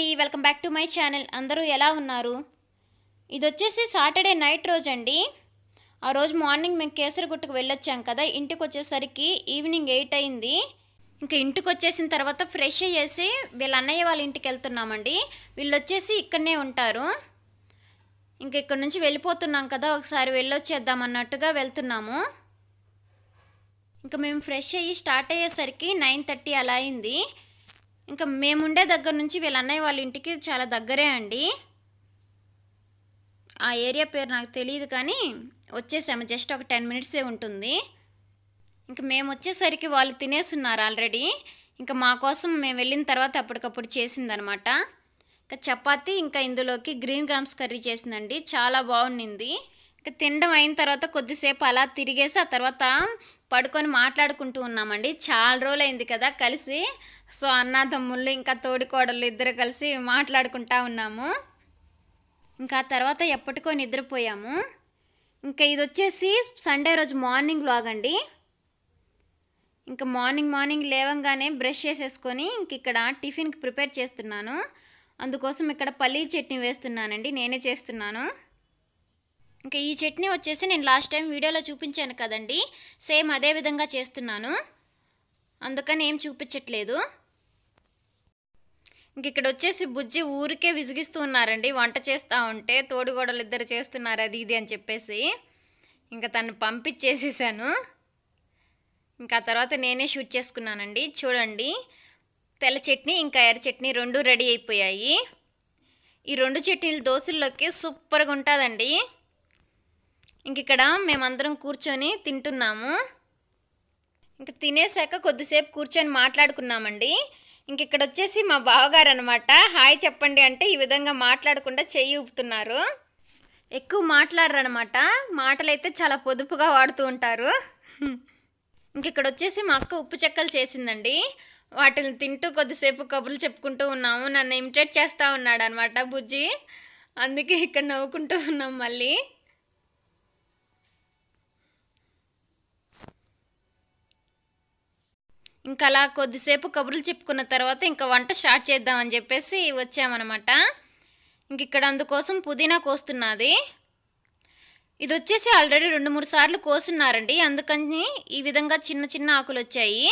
అండి welcome back to my channel అందరూ ఎలా ఉన్నారు ఇది వచ్చేసి సాటర్డే నైట్ రోజు అండి ఆ రోజు మార్నింగ్ మేము కేసరగుట్టకు వెళ్ళొచ్చాం కదా ఇంటికి వచ్చేసరికి ఈవినింగ్ ఎయిట్ అయింది ఇంకా ఇంటికి వచ్చేసిన తర్వాత ఫ్రెష్ అయ్యేసి వీళ్ళ అన్నయ్య వాళ్ళ ఇంటికి వెళ్తున్నామండి వీళ్ళు వచ్చేసి ఇక్కడనే ఉంటారు ఇంకా ఇక్కడ నుంచి వెళ్ళిపోతున్నాం కదా ఒకసారి వెళ్ళొచ్చేద్దాం అన్నట్టుగా వెళ్తున్నాము ఇంకా మేము ఫ్రెష్ అయ్యి స్టార్ట్ అయ్యేసరికి నైన్ థర్టీ అలా అయింది ఇంకా మేముండే దగ్గర నుంచి వీళ్ళ అన్నయ్య వాళ్ళ ఇంటికి చాలా దగ్గరే అండి ఆ ఏరియా పేరు నాకు తెలియదు కానీ వచ్చేసాము జస్ట్ ఒక టెన్ మినిట్సే ఉంటుంది ఇంకా మేము వచ్చేసరికి వాళ్ళు తినేస్తున్నారు ఆల్రెడీ ఇంకా మా కోసం మేము వెళ్ళిన తర్వాత అప్పటికప్పుడు చేసిందనమాట ఇంకా చపాతీ ఇంకా ఇందులోకి గ్రీన్ గ్రామ్స్ కర్రీ చేసిందండి చాలా బాగుండింది ఇంకా తినడం అయిన తర్వాత కొద్దిసేపు అలా తిరిగేసి ఆ తర్వాత పడుకొని మాట్లాడుకుంటూ ఉన్నామండి చాలా రోజులు అయింది కదా కలిసి సో అన్నదమ్ముళ్ళు ఇంకా తోడికోడళ్ళు ఇద్దరు కలిసి మాట్లాడుకుంటా ఉన్నాము ఇంకా ఆ తర్వాత ఎప్పటికో నిద్రపోయాము ఇంకా ఇది వచ్చేసి సండే రోజు మార్నింగ్ లాగ్ అండి ఇంకా మార్నింగ్ మార్నింగ్ లేవంగానే బ్రష్ చేసేసుకొని ఇంక ఇక్కడ టిఫిన్కి ప్రిపేర్ చేస్తున్నాను అందుకోసం ఇక్కడ పల్లీ చట్నీ వేస్తున్నానండి నేనే చేస్తున్నాను ఇంకా ఈ చట్నీ వచ్చేసి నేను లాస్ట్ టైం వీడియోలో చూపించాను కదండి సేమ్ అదే విధంగా చేస్తున్నాను అందుకని ఏం చూపించట్లేదు ఇంక ఇక్కడ వచ్చేసి బుజ్జి ఊరికే విసిగిస్తూ ఉన్నారండి వంట చేస్తూ ఉంటే తోడుగోడలు ఇద్దరు చేస్తున్నారు అది ఇది అని చెప్పేసి ఇంకా తను పంపించేసేసాను ఇంకా ఆ తర్వాత నేనే షూట్ చేసుకున్నానండి చూడండి తెల్ల చట్నీ ఇంకా ఎర్ర చట్నీ రెండు రెడీ అయిపోయాయి ఈ రెండు చట్నీలు దోశల్లోకి సూపర్గా ఉంటుందండి ఇంక ఇక్కడ మేమందరం కూర్చొని తింటున్నాము ఇంక తినేసాక కొద్దిసేపు కూర్చొని మాట్లాడుకున్నామండి ఇంక ఇక్కడ వచ్చేసి మా బావగారు అనమాట హాయ్ చెప్పండి అంటే ఈ విధంగా మాట్లాడకుండా చెయ్యి ఊపుతున్నారు ఎక్కువ మాట్లాడరు అనమాట మాటలైతే చాలా పొదుపుగా వాడుతూ ఉంటారు ఇంక ఇక్కడ వచ్చేసి మా అక్క ఉప్పు చెక్కలు చేసిందండి వాటిని తింటూ కొద్దిసేపు కబుర్లు చెప్పుకుంటూ ఉన్నాము నన్ను ఇమిటేట్ చేస్తూ ఉన్నాడు అనమాట బుజ్జి అందుకే ఇక్కడ నవ్వుకుంటూ ఉన్నాం మళ్ళీ ఇంకా అలా కొద్దిసేపు కబుర్లు చెప్పుకున్న తర్వాత ఇంకా వంట స్టార్ట్ చేద్దామని చెప్పేసి వచ్చామన్నమాట ఇంక ఇక్కడ అందుకోసం పుదీనా కోస్తున్నది ఇది వచ్చేసి ఆల్రెడీ రెండు మూడు సార్లు కోసున్నారండి అందుకని ఈ విధంగా చిన్న చిన్న ఆకులు వచ్చాయి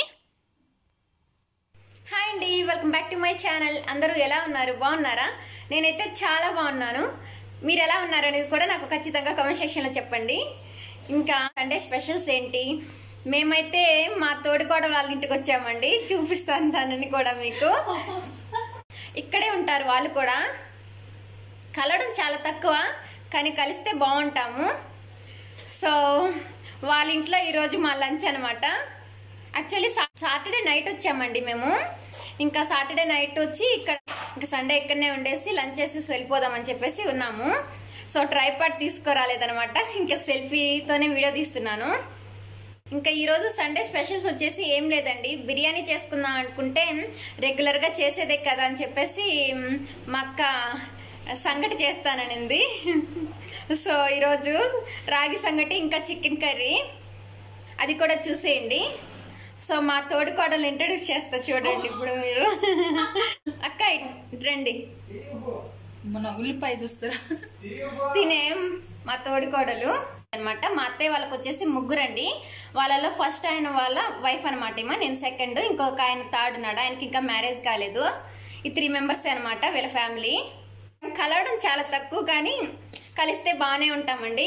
హాయ్ అండి welcome back to my channel అందరూ ఎలా ఉన్నారు బాగున్నారా నేనైతే చాలా బాగున్నాను మీరు ఎలా ఉన్నారు అనేది కూడా నాకు ఖచ్చితంగా కామెంట్ సెక్షన్లో చెప్పండి ఇంకా సండే స్పెషల్స్ ఏంటి మేమైతే మా తోడికోడలు వాళ్ళ ఇంటికి వచ్చామండి చూపిస్తాను దానిని కూడా మీకు ఇక్కడే ఉంటారు వాళ్ళు కూడా కలవడం చాలా తక్కువ కానీ కలిస్తే బాగుంటాము సో వాళ్ళ ఇంట్లో ఈరోజు మా లంచ్ అనమాట యాక్చువల్లీ సాటర్డే నైట్ వచ్చామండి మేము ఇంకా సాటర్డే నైట్ వచ్చి ఇక్కడ ఇంకా సండే ఇక్కడనే ఉండేసి లంచ్ చేసి వెళ్ళిపోదామని చెప్పేసి ఉన్నాము సో ట్రైపాడ్ తీసుకురాలేదనమాట ఇంకా సెల్ఫీతోనే వీడియో తీస్తున్నాను ఇంకా ఈరోజు సండే స్పెషల్స్ వచ్చేసి ఏం లేదండి బిర్యానీ చేసుకుందాం అనుకుంటే రెగ్యులర్గా చేసేదే కదా అని చెప్పేసి మా అక్క సంగటి చేస్తాననింది సో ఈరోజు రాగి సంగటి ఇంకా చికెన్ కర్రీ అది కూడా చూసేయండి సో మా తోడి కోడలు ఇంట్రడ్యూస్ చేస్తా చూడండి ఇప్పుడు మీరు అక్క రండి మన ఉల్లిపాయ చూస్తారా తినే మా తోడి కోడలు అనమాట మా అత్తయ్య వాళ్ళకి వచ్చేసి ముగ్గురండి వాళ్ళలో ఫస్ట్ ఆయన వాళ్ళ వైఫ్ అనమాట ఏమో నేను సెకండ్ ఇంకొక ఆయన థర్డ్ ఉన్నాడు ఆయనకి ఇంకా మ్యారేజ్ కాలేదు ఈ త్రీ మెంబర్స్ అనమాట వీళ్ళ ఫ్యామిలీ కలవడం చాలా తక్కువ కానీ కలిస్తే బాగానే ఉంటామండి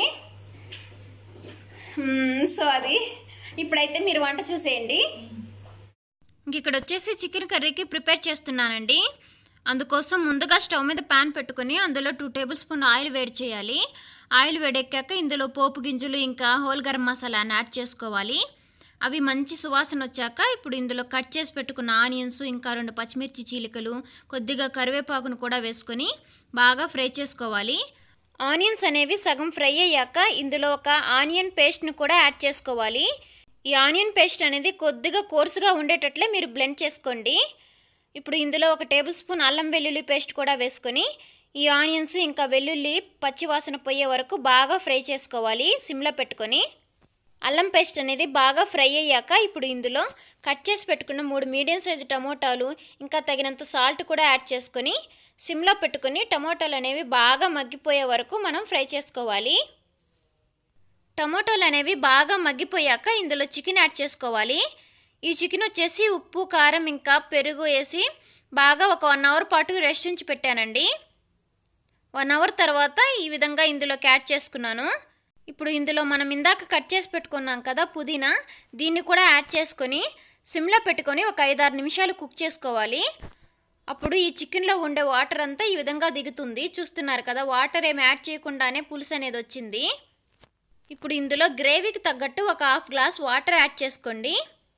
మ్మ్, సో అది ఇప్పుడైతే మీరు వంట చూసేయండి ఇంక ఇక్కడ వచ్చేసి చికెన్ కర్రీకి ప్రిపేర్ చేస్తున్నానండి అందుకోసం ముందుగా స్టవ్ మీద ప్యాన్ పెట్టుకొని అందులో టూ టేబుల్ స్పూన్ ఆయిల్ వేడి చేయాలి ఆయిల్ వేడెక్కాక ఇందులో పోపు గింజలు ఇంకా హోల్ గరం మసాలాని యాడ్ చేసుకోవాలి అవి మంచి సువాసన వచ్చాక ఇప్పుడు ఇందులో కట్ చేసి పెట్టుకున్న ఆనియన్స్ ఇంకా రెండు పచ్చిమిర్చి చీలికలు కొద్దిగా కరివేపాకును కూడా వేసుకొని బాగా ఫ్రై చేసుకోవాలి ఆనియన్స్ అనేవి సగం ఫ్రై అయ్యాక ఇందులో ఒక ఆనియన్ పేస్ట్ని కూడా యాడ్ చేసుకోవాలి ఈ ఆనియన్ పేస్ట్ అనేది కొద్దిగా కోర్సుగా ఉండేటట్లే మీరు బ్లెండ్ చేసుకోండి ఇప్పుడు ఇందులో ఒక టేబుల్ స్పూన్ అల్లం వెల్లుల్లి పేస్ట్ కూడా వేసుకొని ఈ ఆనియన్స్ ఇంకా వెల్లుల్లి పచ్చి వాసన పోయే వరకు బాగా ఫ్రై చేసుకోవాలి సిమ్లో పెట్టుకొని అల్లం పేస్ట్ అనేది బాగా ఫ్రై అయ్యాక ఇప్పుడు ఇందులో కట్ చేసి పెట్టుకున్న మూడు మీడియం సైజు టమోటాలు ఇంకా తగినంత సాల్ట్ కూడా యాడ్ చేసుకొని సిమ్లో పెట్టుకుని టమోటాలు అనేవి బాగా మగ్గిపోయే వరకు మనం ఫ్రై చేసుకోవాలి టమోటాలు అనేవి బాగా మగ్గిపోయాక ఇందులో చికెన్ యాడ్ చేసుకోవాలి ఈ చికెన్ వచ్చేసి ఉప్పు కారం ఇంకా పెరుగు వేసి బాగా ఒక వన్ అవర్ పాటు రెస్ట్ ఉంచి పెట్టానండి వన్ అవర్ తర్వాత ఈ విధంగా ఇందులోకి యాడ్ చేసుకున్నాను ఇప్పుడు ఇందులో మనం ఇందాక కట్ చేసి పెట్టుకున్నాం కదా పుదీనా దీన్ని కూడా యాడ్ చేసుకొని సిమ్లో పెట్టుకొని ఒక ఐదారు నిమిషాలు కుక్ చేసుకోవాలి అప్పుడు ఈ చికెన్లో ఉండే వాటర్ అంతా ఈ విధంగా దిగుతుంది చూస్తున్నారు కదా వాటర్ ఏమి యాడ్ చేయకుండానే పులుసు అనేది వచ్చింది ఇప్పుడు ఇందులో గ్రేవీకి తగ్గట్టు ఒక హాఫ్ గ్లాస్ వాటర్ యాడ్ చేసుకోండి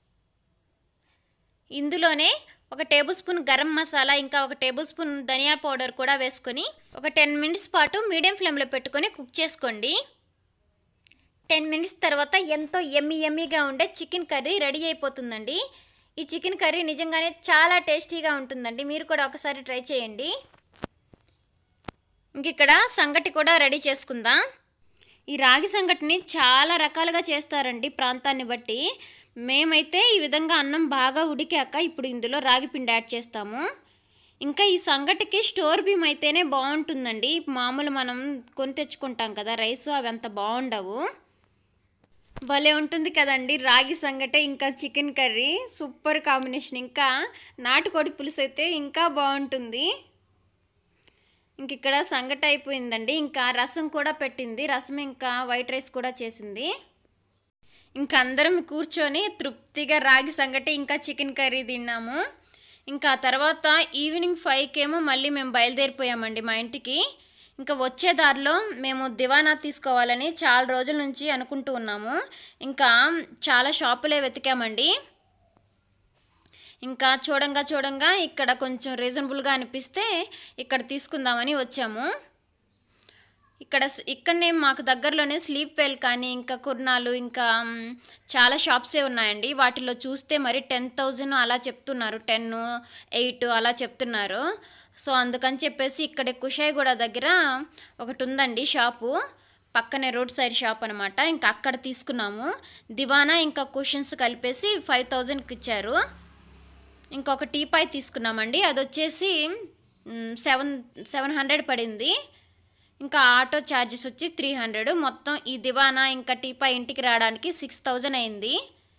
ఇందులోనే ఒక టేబుల్ స్పూన్ గరం మసాలా ఇంకా ఒక టేబుల్ స్పూన్ ధనియా పౌడర్ కూడా వేసుకొని ఒక టెన్ మినిట్స్ పాటు మీడియం ఫ్లేమ్లో పెట్టుకొని కుక్ చేసుకోండి టెన్ మినిట్స్ తర్వాత ఎంతో ఎమ్మి ఎమ్మిగా ఉండే చికెన్ కర్రీ రెడీ అయిపోతుందండి ఈ చికెన్ కర్రీ నిజంగానే చాలా టేస్టీగా ఉంటుందండి మీరు కూడా ఒకసారి ట్రై చేయండి ఇంక ఇక్కడ సంగటి కూడా రెడీ చేసుకుందాం ఈ రాగి సంగటిని చాలా రకాలుగా చేస్తారండి ప్రాంతాన్ని బట్టి మేమైతే ఈ విధంగా అన్నం బాగా ఉడికాక ఇప్పుడు ఇందులో రాగి పిండి యాడ్ చేస్తాము ఇంకా ఈ సంగటికి స్టోర్ బియ్యం అయితేనే బాగుంటుందండి మామూలు మనం కొని తెచ్చుకుంటాం కదా రైస్ అవి అంత బాగుండవు భలే ఉంటుంది కదండి రాగి సంగటే ఇంకా చికెన్ కర్రీ సూపర్ కాంబినేషన్ ఇంకా నాటుకోడి పులుసు అయితే ఇంకా బాగుంటుంది ఇంక ఇక్కడ సంగటి అయిపోయిందండి ఇంకా రసం కూడా పెట్టింది రసం ఇంకా వైట్ రైస్ కూడా చేసింది ఇంకా అందరం కూర్చొని తృప్తిగా రాగి సంగటి ఇంకా చికెన్ కర్రీ తిన్నాము ఇంకా ఆ తర్వాత ఈవినింగ్ ఫైవ్కి ఏమో మళ్ళీ మేము బయలుదేరిపోయామండి మా ఇంటికి ఇంకా వచ్చే దారిలో మేము దివానా తీసుకోవాలని చాలా రోజుల నుంచి అనుకుంటూ ఉన్నాము ఇంకా చాలా షాపులే వెతికామండి ఇంకా చూడంగా చూడంగా ఇక్కడ కొంచెం రీజనబుల్గా అనిపిస్తే ఇక్కడ తీసుకుందామని వచ్చాము ఇక్కడ ఇక్కడనే మాకు దగ్గరలోనే స్లీప్ వెల్ కానీ ఇంకా కుర్నాలు ఇంకా మ్, చాలా షాప్సే ఉన్నాయండి వాటిలో చూస్తే మరి టెన్ థౌజండ్ అలా చెప్తున్నారు టెన్ ఎయిట్ అలా చెప్తున్నారు సో అందుకని చెప్పేసి ఇక్కడ కుషాయిగూడ దగ్గర ఒకటి ఉందండి షాపు పక్కనే రోడ్ సైడ్ షాప్ అనమాట ఇంకా అక్కడ తీసుకున్నాము దివానా ఇంకా కుషన్స్ కలిపేసి ఫైవ్ థౌజండ్కి ఇచ్చారు ఇంకొక టీపాయ్ తీసుకున్నామండి అది వచ్చేసి సెవెన్ సెవెన్ హండ్రెడ్ పడింది ఇంకా ఆటో ఛార్జెస్ వచ్చి త్రీ హండ్రెడ్ మొత్తం ఈ దివానా ఇంకా టీపాయ్ ఇంటికి రావడానికి సిక్స్ థౌజండ్ అయింది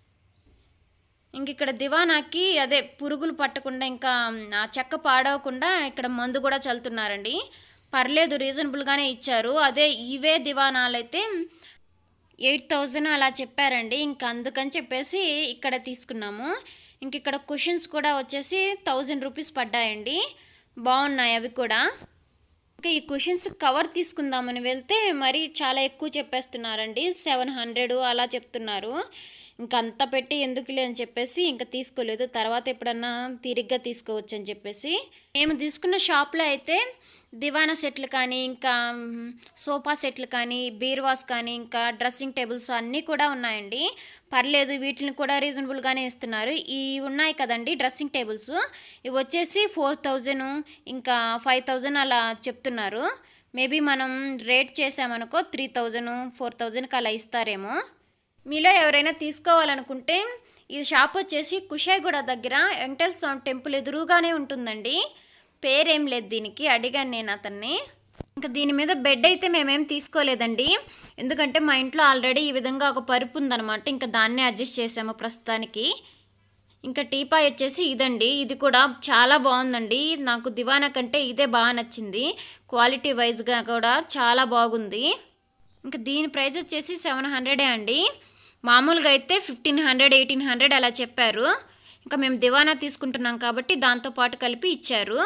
ఇంక ఇక్కడ దివానాకి అదే పురుగులు పట్టకుండా ఇంకా ఆ చెక్క పాడవకుండా ఇక్కడ మందు కూడా చల్లుతున్నారండి పర్లేదు రీజనబుల్గానే ఇచ్చారు అదే ఇవే దివానాలు అయితే ఎయిట్ థౌజండ్ అలా చెప్పారండి ఇంకా అందుకని చెప్పేసి ఇక్కడ తీసుకున్నాము ఇంక ఇక్కడ కుషన్స్ కూడా వచ్చేసి థౌజండ్ రూపీస్ పడ్డాయండి బాగున్నాయి అవి కూడా ఇంకా ఈ కుషన్స్ కవర్ తీసుకుందామని వెళ్తే మరి చాలా ఎక్కువ చెప్పేస్తున్నారండి సెవెన్ హండ్రెడ్ అలా చెప్తున్నారు ఇంకా అంత పెట్టి ఎందుకులే అని చెప్పేసి ఇంకా తీసుకోలేదు తర్వాత ఎప్పుడన్నా తీరిగ్గా తీసుకోవచ్చు అని చెప్పేసి మేము తీసుకున్న షాప్లో అయితే దివానా సెట్లు కానీ ఇంకా మ్, సోఫా సెట్లు కానీ బీర్వాస్ కానీ ఇంకా డ్రెస్సింగ్ టేబుల్స్ అన్నీ కూడా ఉన్నాయండి పర్లేదు వీటిని కూడా రీజనబుల్గానే ఇస్తున్నారు ఈ ఉన్నాయి కదండి డ్రెస్సింగ్ టేబుల్స్ ఇవి వచ్చేసి ఫోర్ థౌజండ్ ఇంకా ఫైవ్ థౌజండ్ అలా చెప్తున్నారు మేబీ మనం రేట్ చేసామనుకో త్రీ థౌజండ్ ఫోర్ థౌజండ్కి అలా ఇస్తారేమో మీలో ఎవరైనా తీసుకోవాలనుకుంటే ఈ షాప్ వచ్చేసి కుషాయిగూడ దగ్గర వెంకటేశ్వర స్వామి టెంపుల్ ఎదురుగానే ఉంటుందండి పేరేం లేదు దీనికి అడిగాను నేను అతన్ని ఇంకా దీని మీద బెడ్ అయితే మేమేం తీసుకోలేదండి ఎందుకంటే మా ఇంట్లో ఆల్రెడీ ఈ విధంగా ఒక పరుపు ఉందన్నమాట ఇంకా దాన్నే అడ్జస్ట్ చేసాము ప్రస్తుతానికి ఇంకా టీపాయ్ వచ్చేసి ఇదండి ఇది కూడా చాలా బాగుందండి నాకు దివానా కంటే ఇదే బాగా నచ్చింది క్వాలిటీ వైజ్గా కూడా చాలా బాగుంది ఇంకా దీని ప్రైస్ వచ్చేసి సెవెన్ హండ్రెడే అండి మామూలుగా అయితే ఫిఫ్టీన్ హండ్రెడ్ ఎయిటీన్ హండ్రెడ్ అలా చెప్పారు ఇంకా మేము దివానా తీసుకుంటున్నాం కాబట్టి దాంతో పాటు కలిపి ఇచ్చారు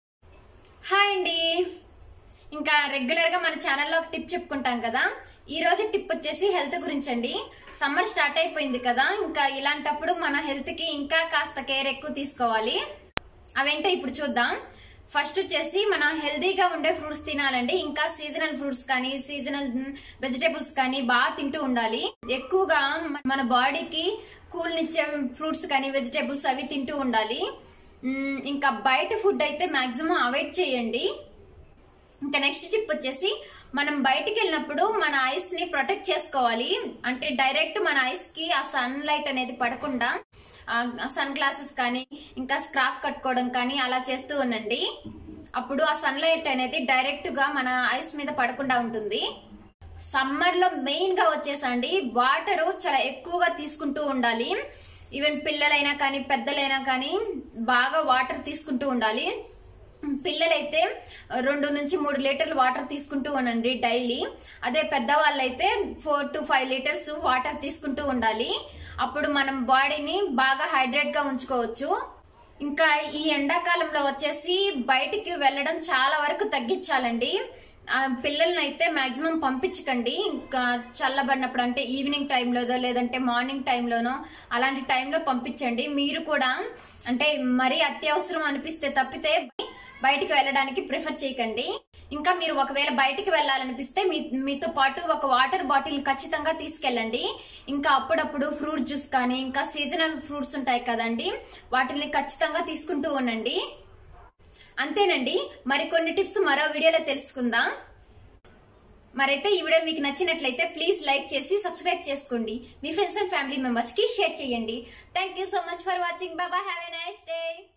హాయ్ అండి ఇంకా రెగ్యులర్గా మన ఛానల్లో ఒక టిప్ చెప్పుకుంటాం కదా ఈ రోజు టిప్ వచ్చేసి హెల్త్ గురించి అండి సమ్మర్ స్టార్ట్ అయిపోయింది కదా ఇంకా ఇలాంటప్పుడు మన హెల్త్ కి ఇంకా కాస్త కేర్ ఎక్కువ తీసుకోవాలి అవేంటో ఇప్పుడు చూద్దాం ఫస్ట్ వచ్చేసి మనం హెల్దీగా ఉండే ఫ్రూట్స్ తినాలండి ఇంకా సీజనల్ ఫ్రూట్స్ కానీ సీజనల్ వెజిటేబుల్స్ కానీ బాగా తింటూ ఉండాలి ఎక్కువగా మన బాడీకి కూల్నిచ్చే ఫ్రూట్స్ కానీ వెజిటేబుల్స్ అవి తింటూ ఉండాలి మ్, ఇంకా బయట ఫుడ్ అయితే మాక్సిమం అవాయిడ్ చేయండి ఇంకా నెక్స్ట్ టిప్ వచ్చేసి మనం బయటికి వెళ్ళినప్పుడు మన ఐస్ ని ప్రొటెక్ట్ చేసుకోవాలి అంటే డైరెక్ట్ మన ఐస్ కి ఆ సన్ లైట్ అనేది పడకుండా సన్ గ్లాసెస్ కానీ ఇంకా స్క్రాఫ్ కట్టుకోవడం కానీ అలా చేస్తూ ఉండండి అప్పుడు ఆ సన్లైట్ అనేది డైరెక్ట్ గా మన ఐస్ మీద పడకుండా ఉంటుంది సమ్మర్ లో మెయిన్ గా వచ్చేసండి వాటర్ చాలా ఎక్కువగా తీసుకుంటూ ఉండాలి ఈవెన్ పిల్లలైనా కానీ పెద్దలైనా కానీ బాగా వాటర్ తీసుకుంటూ ఉండాలి పిల్లలైతే రెండు నుంచి మూడు లీటర్లు వాటర్ తీసుకుంటూ ఉండండి డైలీ అదే పెద్దవాళ్ళైతే four to five litres water తీసుకుంటూ ఉండాలి అప్పుడు మనం బాడీని బాగా హైడ్రేట్ గా ఉంచుకోవచ్చు ఇంకా ఈ ఎండాకాలంలో వచ్చేసి బయటికి వెళ్ళడం చాలా వరకు తగ్గించాలండి ఆ, పిల్లల్ని అయితే మాక్సిమం పంపించకండి ఇంకా చల్లబడినప్పుడు అంటే ఈవినింగ్ టైంలోదో లేదంటే మార్నింగ్ టైంలోనో అలాంటి టైంలో పంపించండి మీరు కూడా అంటే మరీ అత్యవసరం అనిపిస్తే తప్పితే బయటికి వెళ్ళడానికి ప్రిఫర్ చేయకండి ఇంకా మీరు ఒకవేళ బయటికి వెళ్ళాలనిపిస్తే మీ మీతో పాటు ఒక వాటర్ బాటిల్ ఖచ్చితంగా తీసుకెళ్ళండి ఇంకా అప్పుడప్పుడు ఫ్రూట్ జ్యూస్ కానీ ఇంకా సీజనల్ ఫ్రూట్స్ ఉంటాయి కదండి వాటిని ఖచ్చితంగా తీసుకుంటూ ఉండండి అంతేనండి మరికొన్ని టిప్స్ మరో వీడియోలో తెలుసుకుందాం మరైతే ఈ వీడియో మీకు నచ్చినట్లయితే ప్లీజ్ లైక్ చేసి సబ్స్క్రైబ్ చేసుకోండి మీ ఫ్రెండ్స్ అండ్ ఫ్యామిలీ మెంబర్స్ కి షేర్ చేయండి thank you so much for watching బాబా హ్యావ్ ఎ నైస్ డే